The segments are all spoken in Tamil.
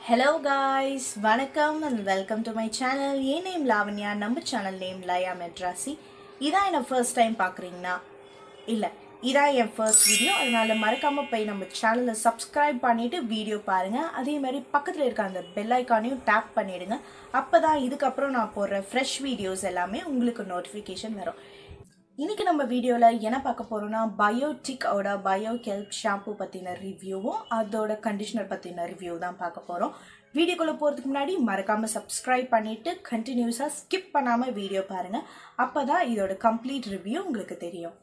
ஹலோ காய்ஸ் வணக்கம் and welcome to my channel என் நேம் லாவண்யா நம்ம சேனல் நேம் லயா மெட்ராசி இதான் என்னை ஃபர்ஸ்ட் டைம் பார்க்குறீங்கன்னா இல்லை இதான் என் ஃபர்ஸ்ட் வீடியோ அதனால மறக்காமல் போய் நம்ம சேனலை சப்ஸ்கிரைப் பண்ணிவிட்டு வீடியோ பாருங்கள் அதே மாதிரி பக்கத்தில் இருக்க அந்த பெல் ஐக்கானையும் டேப் பண்ணிவிடுங்க அப்போ தான் இதுக்கப்புறம் நான் போடுற ஃப்ரெஷ் வீடியோஸ் எல்லாமே உங்களுக்கு நோட்டிஃபிகேஷன் வரும் இன்னைக்கு நம்ம வீடியோவில் என்ன பார்க்க போகிறோம்னா பயோட்டிக்கோட பயோ கெல்ப் ஷாம்பு பற்றின ரிவ்யூவும் அதோட கண்டிஷனர் பற்றின ரிவ்யூ தான் பார்க்க போகிறோம் வீடியோக்குள்ளே போகிறதுக்கு முன்னாடி மறக்காமல் சப்ஸ்கிரைப் பண்ணிவிட்டு கண்டினியூஸாக ஸ்கிப் பண்ணாமல் வீடியோ பாருங்கள் அப்போ தான் இதோட கம்ப்ளீட் ரிவ்யூ உங்களுக்கு தெரியும்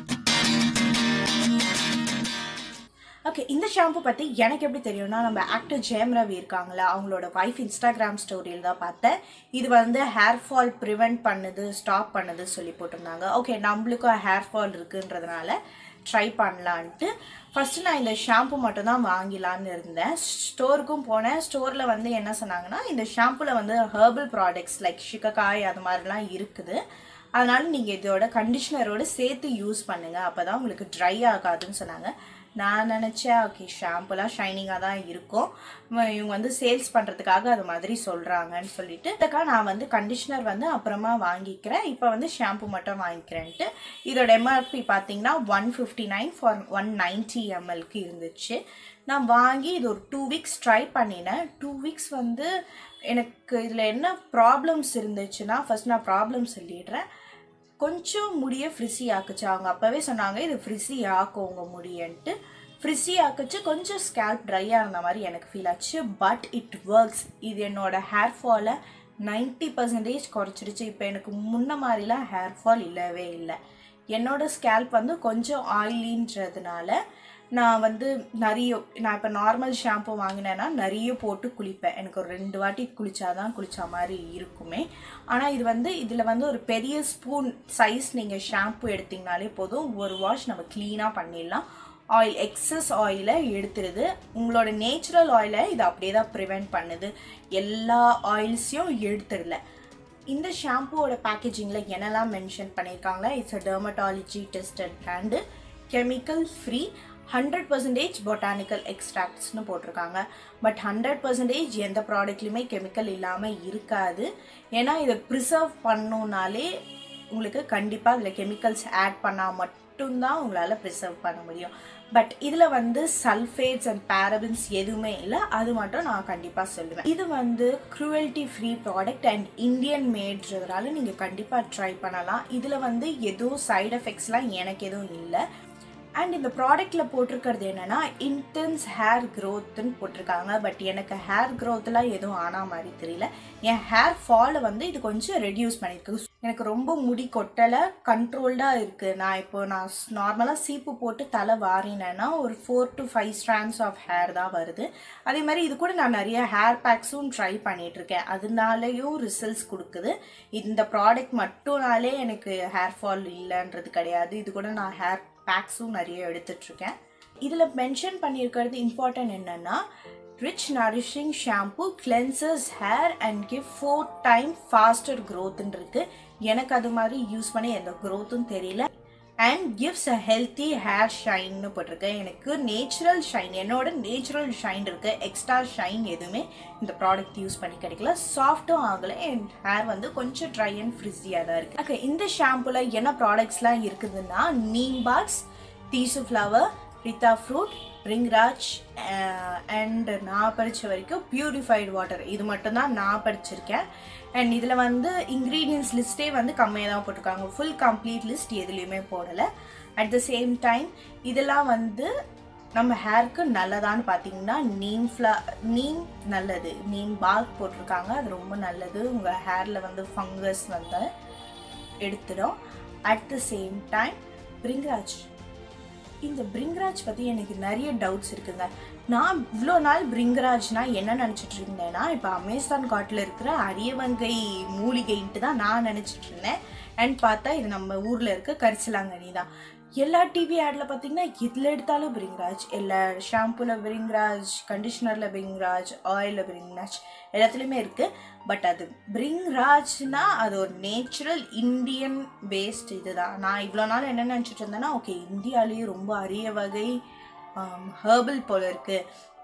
ஓகே இந்த ஷாம்பு பற்றி எனக்கு எப்படி தெரியும்னா நம்ம ஆக்டர் ஜெயம் ரவி இருக்காங்களா அவங்களோட ஒய்ஃப் இன்ஸ்டாகிராம் ஸ்டோரியில் தான் பார்த்தேன் இது வந்து ஹேர் ஃபால் ப்ரிவெண்ட் பண்ணுது ஸ்டாப் பண்ணுது சொல்லி போட்டிருந்தாங்க ஓகே நம்மளுக்கும் ஹேர் ஃபால் இருக்குன்றதுனால ட்ரை பண்ணலான்ட்டு ஃபஸ்ட்டு நான் இந்த ஷாம்பு மட்டும் தான் வாங்கிலான்னு இருந்தேன் ஸ்டோருக்கும் போனேன் ஸ்டோரில் வந்து என்ன சொன்னாங்கன்னா இந்த ஷாம்புவில் வந்து ஹெர்பல் ப்ராடக்ட்ஸ் லைக் சிக்கக்காய் அது மாதிரிலாம் இருக்குது அதனால நீங்கள் இதோட கண்டிஷ்னரோடு சேர்த்து யூஸ் பண்ணுங்கள் அப்போ தான் உங்களுக்கு ட்ரை ஆகாதுன்னு சொன்னாங்க நான் நினச்சேன் ஓகே ஷாம்புலாம் ஷைனிங்காக தான் இருக்கும் இவங்க வந்து சேல்ஸ் பண்ணுறதுக்காக அது மாதிரி சொல்கிறாங்கன்னு சொல்லிட்டு இதுக்காக நான் வந்து கண்டிஷ்னர் வந்து அப்புறமா வாங்கிக்கிறேன் இப்போ வந்து ஷாம்பு மட்டும் வாங்கிக்கிறேன்ட்டு இதோட எம்ஆர்பி பார்த்தீங்கன்னா one fifty nine for one ninety எம்எல்க்கு இருந்துச்சு நான் வாங்கி இது ஒரு டூ வீக்ஸ் ட்ரை பண்ணினேன் டூ வீக்ஸ் வந்து எனக்கு இதில் என்ன ப்ராப்ளம்ஸ் இருந்துச்சுன்னா ஃபஸ்ட் நான் ப்ராப்ளம் சொல்லிடுறேன் கொஞ்சம் முடிய ஃப்ரிஸி ஆக்குச்சு அவங்க அப்போவே சொன்னாங்க இது ஃப்ரிஸி ஆக்கும் உங்கள் முடியன்ட்டு ஃப்ரிஸி ஆக்குச்சு கொஞ்சம் ஸ்கேல்ப் ட்ரையாக இருந்த மாதிரி எனக்கு ஃபீல் ஆச்சு பட் இட் ஒர்க்ஸ் இது என்னோட ஹேர் ஃபாலை நைன்ட்டி பர்சன்டேஜ் குறைச்சிருச்சு இப்போ எனக்கு முன்ன மாதிரிலாம் ஹேர் ஃபால் இல்லவே இல்லை என்னோட ஸ்கேல்ப் வந்து கொஞ்சம் ஆயிலின்றதுனால நான் வந்து நிறைய நான் இப்போ நார்மல் ஷாம்பு வாங்கினேன்னா நிறைய போட்டு குளிப்பேன் எனக்கு ஒரு ரெண்டு வாட்டி குளிச்சாதான் குளிச்ச மாதிரி இருக்குமே ஆனால் இது வந்து இதில் வந்து ஒரு பெரிய ஸ்பூன் சைஸ் நீங்கள் ஷாம்பு எடுத்தீங்கனாலே போதும் ஒரு வாஷ் நம்ம க்ளீனாக பண்ணிடலாம் ஆயில் எக்ஸஸ் ஆயிலை எடுத்துருது உங்களோட நேச்சுரல் ஆயிலை இது அப்படியே தான் ப்ரிவெண்ட் பண்ணுது எல்லா ஆயில்ஸையும் எடுத்துடல இந்த ஷாம்புவோட பேக்கேஜிங்கில் என்னெல்லாம் மென்ஷன் பண்ணியிருக்காங்களா it's a dermatology tested brand chemical free hundred percentage botanical எக்ஸ்ட்ராக்ட்ஸ்னு போட்டிருக்காங்க பட் ஹண்ட்ரட் பர்சன்டேஜ் எந்த ப்ராடக்ட்லையுமே கெமிக்கல் இல்லாமல் இருக்காது ஏன்னா இதை ப்ரிசர்வ் பண்ணணுன்னாலே உங்களுக்கு கண்டிப்பாக அதில் கெமிக்கல்ஸ் ஆட் பண்ணால் மட்டும்தான் உங்களால் ப்ரிசர்வ் பண்ண முடியும் பட் இதில் வந்து சல்ஃபேட்ஸ் அண்ட் பேரபின்ஸ் எதுவுமே இல்லை அது மட்டும் நான் கண்டிப்பாக சொல்லுவேன் இது வந்து cruelty free product and Indian மேட்றதுனால நீங்கள் கண்டிப்பாக ட்ரை பண்ணலாம் இதில் வந்து எதுவும் சைட் எஃபெக்ட்ஸ்லாம் எனக்கு எதுவும் இல்லை அண்ட் இந்த ப்ராடக்டில் போட்டிருக்கிறது என்னென்னா இன்டென்ஸ் ஹேர் க்ரோத்துன்னு போட்டிருக்காங்க பட் எனக்கு ஹேர் க்ரோத்லாம் எதுவும் ஆனா மாதிரி தெரியல என் ஹேர் ஃபாலை வந்து இது கொஞ்சம் ரெடியூஸ் பண்ணியிருக்கு எனக்கு ரொம்ப முடி கொட்டலை கண்ட்ரோல்டாக இருக்குது நான் இப்போ நான் நார்மலாக சீப்பு போட்டு தலை வாரினேன்னா ஒரு four to five strands of hair தான் வருது அதே மாதிரி இது கூட நான் நிறைய ஹேர் பேக்ஸும் ட்ரை பண்ணிகிட்ருக்கேன் அதனாலேயும் ரிசல்ட்ஸ் கொடுக்குது இந்த ப்ராடக்ட் மட்டும்னாலே எனக்கு ஹேர் ஃபால் இல்லைன்றது கிடையாது இது கூட நான் ஹேர் பேக்ஸும் நிறைய எடுத்துட்ருக்கேன் இதில் மென்ஷன் பண்ணியிருக்கிறது இம்பார்ட்டன்ட் என்னென்னா rich nourishing shampoo cleanses hair and give four time faster க்ரோத்துன்னு இருக்கு எனக்கு அது மாதிரி யூஸ் பண்ணி எந்த க்ரோத்தும் தெரியல and gives a healthy hair ஷைன்னு போட்டிருக்கு எனக்கு நேச்சுரல் ஷைன் என்னோட நேச்சுரல் ஷைன் இருக்கு எக்ஸ்ட்ரா ஷைன் எதுவுமே இந்த ப்ராடக்ட் யூஸ் பண்ணி கிடைக்கல சாஃப்ட்டும் ஆகலை என் ஹேர் வந்து கொஞ்சம் ட்ரை அண்ட் ஃப்ரிஸியாக தான் இருக்குது ஓகே இந்த ஷாம்புல என்ன ப்ராடக்ட்ஸ்லாம் இருக்குதுன்னா நீம் பாக்ஸ் tesu flower ritha fruit bhringraj and நான் படித்த வரைக்கும் பியூரிஃபைடு வாட்டர் இது மட்டும்தான் நான் படிச்சிருக்கேன் அண்ட் இதில் வந்து இன்க்ரீடியன்ஸ் லிஸ்ட்டே வந்து கம்மியாக தான் போட்டிருக்காங்க ஃபுல் கம்ப்ளீட் லிஸ்ட் எதுலேயுமே போடலை அட் த சேம் டைம் இதெல்லாம் வந்து நம்ம ஹேருக்கு நல்லதான்னு பார்த்தீங்கன்னா நீம் ஃப்ளா நீம் நல்லது நீம் பாக் போட்டிருக்காங்க அது ரொம்ப நல்லது உங்கள் ஹேரில் வந்து ஃபங்கஸ் வந்து எடுத்துடும் at the same time bhringraj இந்த பிரிங்ராஜ் பற்றி எனக்கு நிறைய டவுட்ஸ் இருக்குங்க நான் இவ்வளோ நாள் பிரிங்கராஜ்னா என்ன நினச்சிட்டு இருந்தேன்னா இப்போ அமேசான் காட்டில் இருக்கிற அரியவங்கை மூலிகைன்ட்டு தான் நான் நினச்சிட்டு இருந்தேன் அண்ட் பார்த்தா இது நம்ம ஊரில் இருக்க கரிசலாங்கனி தான் எல்லா டிவி ஆடில் பார்த்தீங்கன்னா இதில் எடுத்தாலும் பிரிங்ராஜ் எல்லா ஷாம்புவில் பிரிங்ராஜ் கண்டிஷ்னரில் பிரிங்ராஜ் ஆயிலில் பிரிங்ராஜ் எல்லாத்துலேயுமே இருக்குது பட் அது பிரிங்ராஜ்னா அது ஒரு நேச்சுரல் இந்தியன் பேஸ்ட் இதுதான் நான் இவ்வளோ நாள் என்ன நினச்சிட்டு இருந்தேன்னா ஓகே இந்தியாலேயே ரொம்ப அரிய வகை ஹேர்பல் போல இருக்குது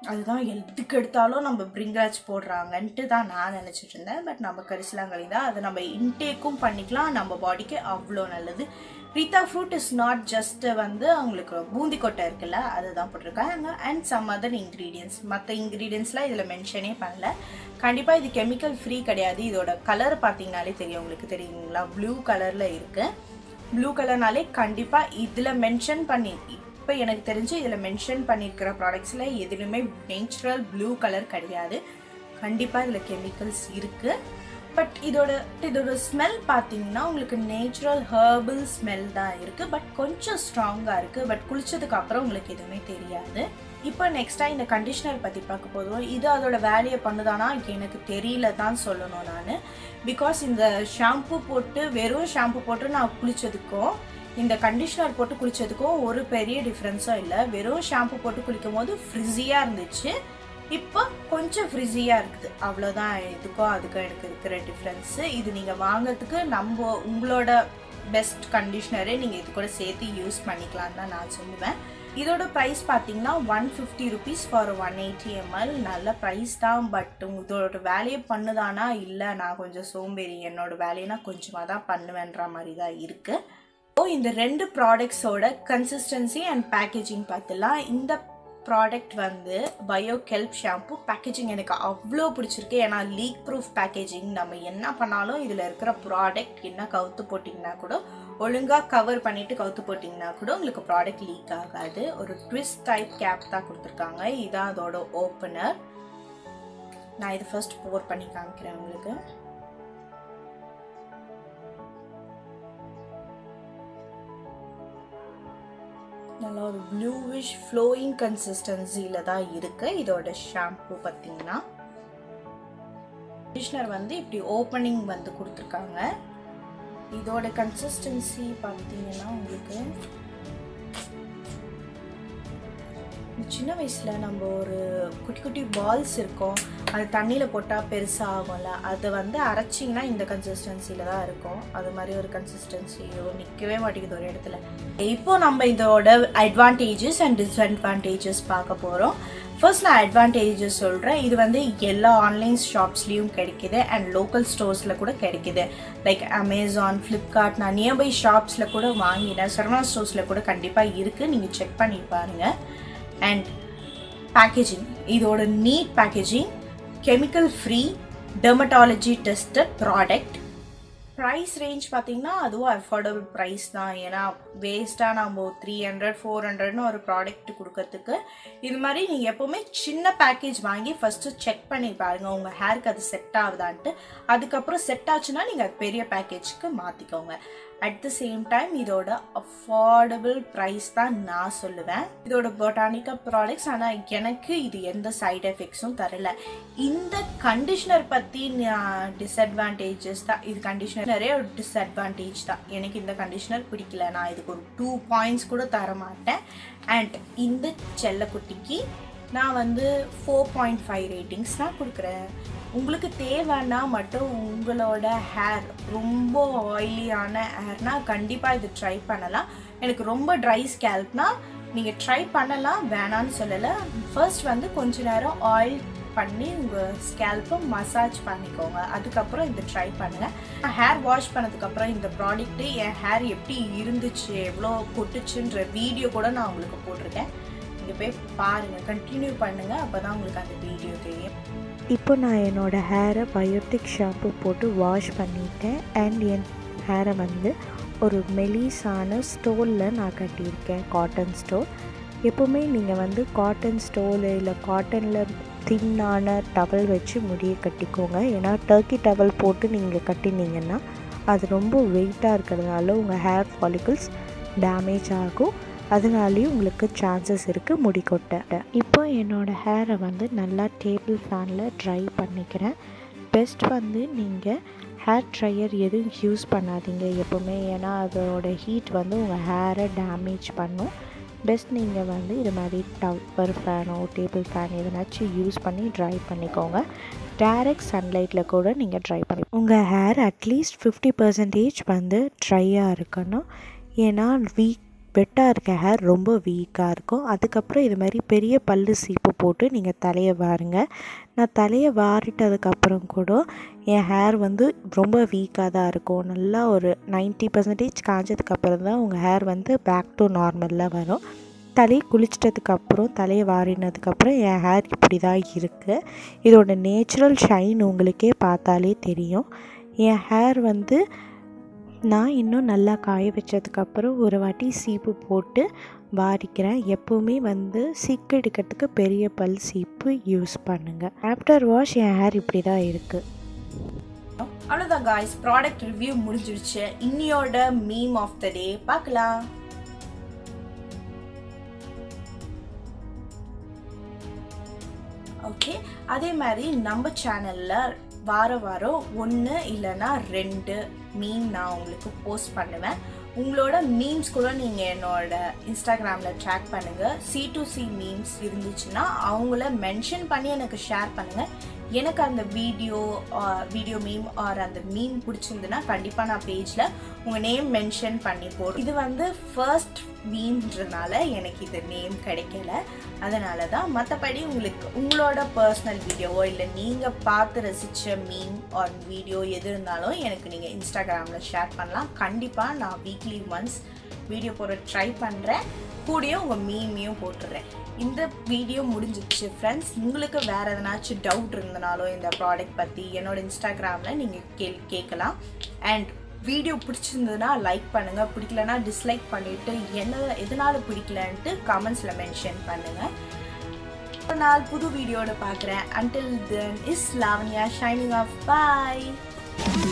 அதுதான் எதுக்கு எடுத்தாலும் நம்ம பிரிங்ராஜ் போடுறாங்கன்ட்டு தான் நான் நினச்சிட்டு இருந்தேன் பட் நம்ம கரிசலாங்கலி தான் அதை நம்ம இன்டேக்கும் பண்ணிக்கலாம் நம்ம பாடிக்கு அவ்வளோ நல்லது ritha fruit is not just வந்து அவங்களுக்கு பூந்தி கொட்டை இருக்குல்ல அதுதான் போட்டிருக்காங்க அண்ட் சம் அதர் இன்க்ரீடியன்ஸ் மற்ற இன்க்ரீடியன்ஸ்லாம் இதில் மென்ஷனே பண்ணல கண்டிப்பாக இது கெமிக்கல் ஃப்ரீ கிடையாது இதோட கலர் பார்த்தீங்கனாலே தெரியும் உங்களுக்கு தெரியுங்களா ப்ளூ கலரில் இருக்குது ப்ளூ கலர்னாலே கண்டிப்பாக இதில் மென்ஷன் பண்ணி இப்போ எனக்கு தெரிஞ்சு இதில் மென்ஷன் பண்ணியிருக்கிற ப்ராடக்ட்ஸில் எதுலையுமே நேச்சுரல் ப்ளூ கலர் கிடையாது கண்டிப்பாக இதில் கெமிக்கல்ஸ் இருக்குது பட் இதோட இதோட ஸ்மெல் பார்த்தீங்கன்னா உங்களுக்கு நேச்சுரல் ஹர்பல் ஸ்மெல் தான் இருக்குது பட் கொஞ்சம் ஸ்ட்ராங்காக இருக்குது பட் குளிச்சதுக்கு அப்புறம் உங்களுக்கு எதுவுமே தெரியாது இப்போ நெக்ஸ்ட்டாக இந்த கண்டிஷ்னர் பற்றி பார்க்க போதும் இது அதோட வேலையை பண்ணுதானா எனக்கு தெரியல தான் சொல்லணும் நான் பிகாஸ் இந்த ஷாம்பு போட்டு வெறும் ஷாம்பு போட்டு நான் குளித்ததுக்கும் இந்த கண்டிஷ்னர் போட்டு குளித்ததுக்கும் ஒரு பெரிய டிஃப்ரென்ஸும் இல்லை வெறும் ஷாம்பு போட்டு குளிக்கும் போது ஃப்ரிஸியாக இருந்துச்சு இப்போ கொஞ்சம் ஃப்ரிஸியாக இருக்குது அவ்வளோதான் இதுக்கும் அதுக்கும் எனக்கு இருக்கிற டிஃப்ரென்ஸு இது நீங்கள் வாங்கிறதுக்கு நம்ம உங்களோட பெஸ்ட் கண்டிஷ்னரே நீங்கள் இது கூட சேர்த்து யூஸ் பண்ணிக்கலான்னு தான் நான் சொல்லுவேன் இதோட ப்ரைஸ் பார்த்தீங்கன்னா one fifty rupees for one eighty ml நல்ல ப்ரைஸ் தான் பட் இதோட வேலையை பண்ணுதானா இல்லை நான் கொஞ்சம் சோம்பேறி என்னோட வேலையை நான் கொஞ்சமாக தான் பண்ணுவேன்ற மாதிரி தான் இருக்குது ஸோ இந்த ரெண்டு ப்ராடக்ட்ஸோட கன்சிஸ்டன்சி அண்ட் பேக்கேஜிங் பார்த்துலாம் இந்த ப்ராடக்ட் வந்து பயோ கெல்ப் ஷாம்பு பேக்கேஜிங் எனக்கு அவ்வளோ பிடிச்சிருக்கு ஏன்னா லீக் ப்ரூஃப் பேக்கேஜிங் நம்ம என்ன பண்ணாலும் இதில் இருக்கிற ப்ராடக்ட் என்ன கவுத்து போட்டிங்கன்னா கூட ஒழுங்காக கவர் பண்ணிட்டு கவுத்து போட்டிங்கன்னா கூட உங்களுக்கு ப்ராடக்ட் லீக் ஆகாது ஒரு ட்விஸ்ட் டைப் கேப் தான் கொடுத்துருக்காங்க இதான் அதோட ஓப்பனர் நான் இது ஃபர்ஸ்ட் போர் பண்ணி காமிக்கிறேன் உங்களுக்கு நல்லா ஒரு ப்ளூவிஷ் ஃப்ளோயிங் கன்சிஸ்டன்சியில் தான் இருக்குது இதோட ஷாம்பு பார்த்தீங்கன்னா கண்டிஷ்னர் வந்து இப்படி ஓப்பனிங் வந்து கொடுத்துருக்காங்க இதோட கன்சிஸ்டன்சி பார்த்தீங்கன்னா உங்களுக்கு சின்ன வயசில் நம்ம ஒரு குட்டி குட்டி பால்ஸ் இருக்கும் அது தண்ணியில் போட்டால் பெருசாக ஆகும்ல அது வந்து அரைச்சிங்கன்னா இந்த கன்சிஸ்டன்சியில் தான் இருக்கும் அது மாதிரி ஒரு கன்சிஸ்டன்சி நிற்கவே மாட்டேங்குது ஒரு இடத்துல இப்போ நம்ம இதோட அட்வான்டேஜஸ் அண்ட் டிஸ்அட்வான்டேஜஸ் பார்க்க போகிறோம் ஃபர்ஸ்ட் நான் அட்வான்டேஜஸ் சொல்கிறேன் இது வந்து எல்லா ஆன்லைன் ஷாப்ஸ்லேயும் கிடைக்குது அண்ட் லோக்கல் ஸ்டோர்ஸில் கூட கிடைக்குது லைக் அமேசான் ஃப்ளிப்கார்ட் நான் நியர்பை ஷாப்ஸில் கூட வாங்கினேன் சரவணா ஸ்டோர்ஸில் கூட கண்டிப்பாக இருக்குது நீங்கள் செக் பண்ணி பாருங்கள் அண்ட் பேக்கேஜிங் இதோட neat packaging chemical free dermatology tested product price range பார்த்தீங்கன்னா அதுவும் அஃபோர்டபுள் ப்ரைஸ் தான் ஏன்னா வேஸ்ட்டாக நம்ம த்ரீ ஹண்ட்ரட் ஃபோர் ஹண்ட்ரட்னு ஒரு ப்ராடக்ட் கொடுக்கறதுக்கு இது மாதிரி நீங்கள் எப்போவுமே சின்ன பேக்கேஜ் வாங்கி ஃபஸ்ட்டு செக் பண்ணி பாருங்கள் உங்கள் ஹேருக்கு அது செட் ஆகுதான்ட்டு அதுக்கப்புறம் செட் ஆச்சுன்னா நீங்கள் அது பெரிய பேக்கேஜ்க்கு மாற்றிக்கோங்க அட் த சேம் டைம் இதோட அஃபோர்டபுள் ப்ரைஸ் தான் நான் சொல்லுவேன் இதோட பொட்டானிக்கா ப்ராடக்ட்ஸ் ஆனால் எனக்கு இது எந்த சைட் எஃபெக்ட்ஸும் தரல இந்த கண்டிஷ்னர் பற்றி நான் டிஸ்அட்வான்டேஜஸ் தான் இது கண்டிஷ்னர் நிறைய ஒரு டிஸ்அட்வான்டேஜ் தான் எனக்கு இந்த கண்டிஷ்னர் பிடிக்கல நான் இதுக்கு ஒரு டூ பாயிண்ட்ஸ் கூட தர மாட்டேன் அண்ட் இந்த செல்லக்குட்டிக்கு நான் வந்து ஃபோர் பாயிண்ட் ஃபைவ் ரேட்டிங்ஸ் தான் கொடுக்குறேன் உங்களுக்கு தேவைன்னா மட்டும் உங்களோட ஹேர் ரொம்ப ஆயிலியான ஹேர்னா கண்டிப்பாக இது ட்ரை பண்ணலாம் எனக்கு ரொம்ப ட்ரை ஸ்கேல்ப்னா நீங்கள் ட்ரை பண்ணலாம் வேணான்னு சொல்லலை ஃபர்ஸ்ட் வந்து கொஞ்ச நேரம் ஆயில் பண்ணி உங்கள் ஸ்கேல்ப்பை மசாஜ் பண்ணிக்கோங்க அதுக்கப்புறம் இது ட்ரை பண்ணுங்கள் ஹேர் வாஷ் பண்ணதுக்கப்புறம் இந்த ப்ராடக்ட்டு என் ஹேர் எப்படி இருந்துச்சு எவ்வளோ கொட்டுச்சுன்ற வீடியோ கூட நான் உங்களுக்கு போட்டிருக்கேன் நீங்கள் போய் பாருங்கள் கண்டினியூ பண்ணுங்கள் அப்போ தான் உங்களுக்கு அந்த வீடியோ தெரியும் இப்போ நான் என்னோடய ஹேரை பயோட்டிக் ஷாம்பு போட்டு வாஷ் பண்ணிட்டேன் அண்ட் என் ஹேரை வந்து ஒரு மெலிசான ஸ்டோலில் நான் கட்டியிருக்கேன் காட்டன் ஸ்டோல் எப்போவுமே நீங்கள் வந்து காட்டன் ஸ்டோலு இல்லை காட்டனில் தின்னான டவல் வச்சு முடியை கட்டிக்கோங்க ஏன்னா டர்க்கி டவல் போட்டு நீங்கள் கட்டினீங்கன்னா அது ரொம்ப வெயிட்டாக இருக்கிறதுனால உங்கள் ஹேர் ஃபாலிகல்ஸ் டேமேஜ் ஆகும் அதனாலேயும் உங்களுக்கு சான்சஸ் இருக்குது முடி கொட்ட இப்போ என்னோடய ஹேரை வந்து நல்லா டேபிள் ஃபேனில் ட்ரை பண்ணிக்கிறேன் பெஸ்ட் வந்து நீங்கள் ஹேர் ட்ரையர் எதுவும் யூஸ் பண்ணாதீங்க எப்போவுமே ஏன்னா அதோட ஹீட் வந்து உங்கள் ஹேரை டேமேஜ் பண்ணும் பெஸ்ட் நீங்கள் வந்து இது மாதிரி டவர் ஃபேனோ டேபிள் ஃபேன் எதனாச்சும் யூஸ் பண்ணி ட்ரை பண்ணிக்கோங்க டேரெக்ட் சன்லைட்டில் கூட நீங்கள் ட்ரை பண்ணி உங்கள் ஹேர் அட்லீஸ்ட் ஃபிஃப்டி பர்சன்டேஜ் வந்து ட்ரையாக இருக்கணும் ஏன்னா வீக் வெட்டாக இருக்க ஹேர் ரொம்ப வீக்காக இருக்கும் அதுக்கப்புறம் இது மாதிரி பெரிய பல்லு சீப்பு போட்டு நீங்கள் தலையை வாருங்க நான் தலையை வாரிட்டதுக்கப்புறம் கூட என் ஹேர் வந்து ரொம்ப வீக்காக தான் இருக்கும் நல்லா ஒரு நைன்ட்டி பர்சன்டேஜ் காஞ்சதுக்கப்புறம் தான் உங்கள் ஹேர் வந்து பேக் டு நார்மலில் வரும் தலையை குளிச்சிட்டதுக்கப்புறம் தலையை வாரினதுக்கப்புறம் என் ஹேர் இப்படி தான் இருக்குது இதோட நேச்சுரல் ஷைன் உங்களுக்கே பார்த்தாலே தெரியும் என் ஹேர் வந்து நான் இன்னும் நல்லா காய வச்சதுக்கப்புறம் ஒரு வாட்டி சீப்பு போட்டு வாரிக்கிறேன் எப்போவுமே வந்து சீக்கு எடுக்கிறதுக்கு பெரிய பல் சீப்பு யூஸ் பண்ணுங்கள் ஆஃப்டர் வாஷ் என் ஹேர் இப்படி தான் இருக்குது அவ்வளோதான் காய்ஸ் ப்ராடக்ட் ரிவ்யூ முடிஞ்சிருச்சு இன்னியோட மீம் ஆஃப் த டே பார்க்கலாம் ஓகே அதே மாதிரி நம்ம சேனலில் வார வாரம் ஒன்று இல்லைன்னா ரெண்டு மீம் நான் உங்களுக்கு போஸ்ட் பண்ணுவேன் உங்களோட மீம்ஸ் கூட நீங்கள் என்னோட இன்ஸ்டாகிராமில் ட்ராக் பண்ணுங்கள் சி டு சி மீம்ஸ் இருந்துச்சுன்னா அவங்கள மென்ஷன் பண்ணி எனக்கு ஷேர் பண்ணுங்கள் எனக்கு அந்த வீடியோ வீடியோ மீம் ஆர் அந்த மீம் பிடிச்சிருந்துன்னா கண்டிப்பாக நான் பேஜில் உங்கள் நேம் மென்ஷன் பண்ணி போடுறேன் இது வந்து ஃபர்ஸ்ட் மீன்றனால எனக்கு இது நேம் கிடைக்கல அதனால தான் மற்றபடி உங்களுக்கு உங்களோட பர்சனல் வீடியோவோ இல்லை நீங்கள் பார்த்து ரசித்த மீம் ஆர் வீடியோ எது இருந்தாலும் எனக்கு நீங்கள் இன்ஸ்டாகிராமில் ஷேர் பண்ணலாம் கண்டிப்பாக நான் வீக்லி ஒன்ஸ் வீடியோ போட ட்ரை பண்ணுறேன் கூடயே உங்கள் மீமையும் போட்டுடுறேன் இந்த வீடியோ முடிஞ்சிச்சு ஃப்ரெண்ட்ஸ் உங்களுக்கு வேறு எதனாச்சும் டவுட் இருந்தனாலோ இந்த ப்ராடக்ட் பற்றி என்னோட இன்ஸ்டாகிராமில் நீங்கள் கேள் கேட்கலாம் அண்ட் வீடியோ பிடிச்சிருந்ததுன்னா லைக் பண்ணுங்கள் பிடிக்கலனா டிஸ்லைக் பண்ணிவிட்டு என்ன எதனால் பிடிக்கலன்ட்டு கமெண்ட்ஸில் மென்ஷன் பண்ணுங்கள் ஒரு நாள் புது வீடியோட பார்க்குறேன் until then is Lavanya signing off bye